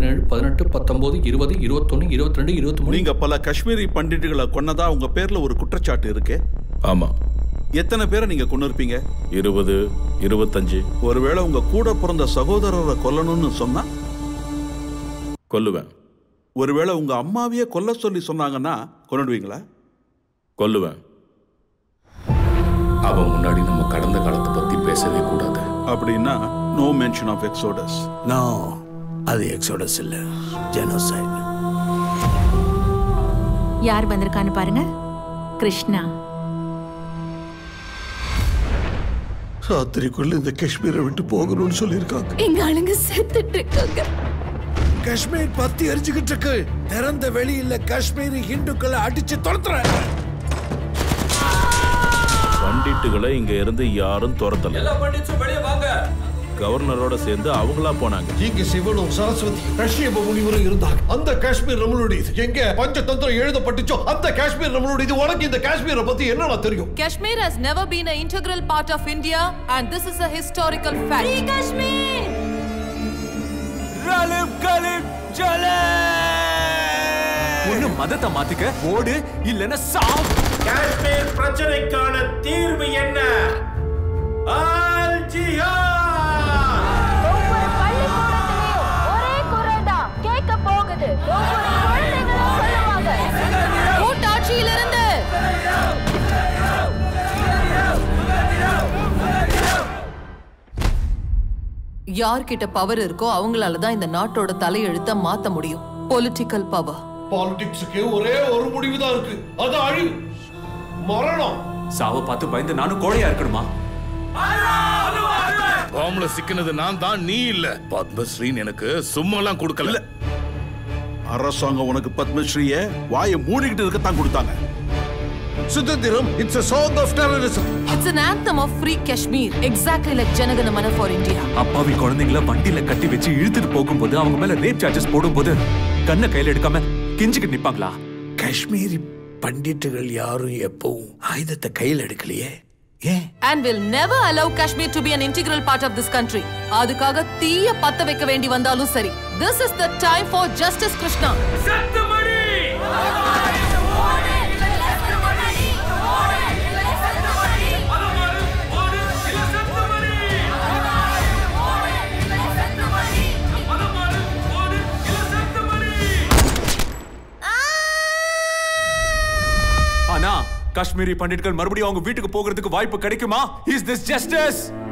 பதினேழு பதினெட்டு பத்தொன்பது இருபது இருபத்தொன்னு இருபத்தி ரெண்டு இருபத்தி மூணு நீங்க பல காஷ்மீரி பண்டிட்டுகளை கொன்னதா உங்க பேர்ல ஒரு குற்றச்சாட்டு இருக்கு ஆமா எத்தனை பேரை நீங்க கொண்டு இருப்பீங்க இருபது இருபத்தஞ்சு ஒருவேளை உங்க கூட பிறந்த சகோதரரை கொல்லணும்னு சொன்னா கொல்லுவேன் ஒருவேளை உங்க அம்மாவையே கொல்ல சொல்லி சொன்னாங்கன்னா கொண்டுடுவீங்களா கொல்லுவேன் அவன் முன்னாடி நம்ம கடந்த காலத்தை பத்தி பேசவே கூடாது அப்படின்னா no mention of exodus no அது எக்ஸோடஸ் இல்ல ஜெனோசைட் யார் வந்திருக்கான்னு பாருங்க கிருஷ்ணா ராத்திரிக்குள்ள இந்த காஷ்மீரை விட்டு போகணும்னு சொல்லியிருக்காங்க எங்க ஆளுங்க செத்துட்டு இருக்காங்க காஷ்மீர் பத்தி எரிஞ்சுக்கிட்டு இருக்கு திறந்த வெளியில காஷ்மீரி ஹிந்துக்களை அடிச்சு துரத்துறேன் பண்டிட்டுகளை இங்க இருந்து யாரும் துரத்தல கவர்னரோட சேர்ந்து அவங்களா போனாங்க இங்க சிவனும் சரஸ்வதி கஷ்யப முனிவரும் இருந்தாங்க அந்த காஷ்மீர் நம்மளுடையது எங்க பஞ்சதந்திரம் எழுதப்பட்டுச்சோ அந்த காஷ்மீர் நம்மளுடையது உனக்கு இந்த காஷ்மீரை பத்தி என்னடா தெரியும் Kashmir has never been an integral part of India, and this is a historical fact. Free Kashmir! ஒண்ணு மதத்தை மாத்திக்க ஓடு இல்லைன்னா சாவு காஷ்மீர் பிரச்சனைக்கான தீர்வு என்ன ஆல் ஜிஹாத் ஒவ்வொரு பள்ளிக்கூடத்திலையும் ஒரே குரல் தான் கேட்க போகுது ஒவ்வொரு குழந்தைகளும் சொல்லுவாங்க கூட்டாட்சியிலிருந்து யார்கிட்ட பவர் இருக்கோ அவங்களால தான் இந்த நாட்டோட தலையெழுத்த மாத்த முடியும் பொலிட்டிக்கல் பவர் பாலிடிக்ஸுக்கு ஒரே ஒரு முடிவு தான் இருக்கு அது அழிவு மரணம் சாவை பார்த்து பயந்து நானும் கோழையா இருக்கணுமா பாம்புல சிக்கினது நான் தான் நீ இல்ல பத்மஸ்ரீன்னு எனக்கு சும்மாலாம் கொடுக்கல அரசாங்கம் உனக்கு பத்மஸ்ரீய வாயை மூடிக்கிட்டு இருக்கத்தான் கொடுத்தாங்க சுதந்திரம் it's a song of terrorism It's an anthem of free Kashmir, exactly like Janagana Mana for India. அப்பாவி குழந்தைங்கள வண்டியில கட்டி வச்சு இழுத்துட்டு போகும்போது அவங்க மேல ரேப் சார்ஜஸ் போடும்போது கண்ணை கையில எடுக்காம கிஞ்சிக்கிட்டு நிப்பாங்களா காஷ்மீரி பண்டிட்டுகள் யாரும் எப்பவும் ஆயுதத்தை கையில் எடுக்கலையே ஏன் And will never allow Kashmir to be an integral part of this country. அதுக்காக தீய பத்த வைக்க வேண்டி வந்தாலும் சரி. This is the time for Justice Krishna. சத்தமணி ஆனா காஷ்மீரி பண்டிட்கள் மறுபடியும் அவங்க வீட்டுக்கு போகிறதுக்கு வாய்ப்பு கிடைக்குமா இஸ் திஸ் ஜஸ்டிஸ்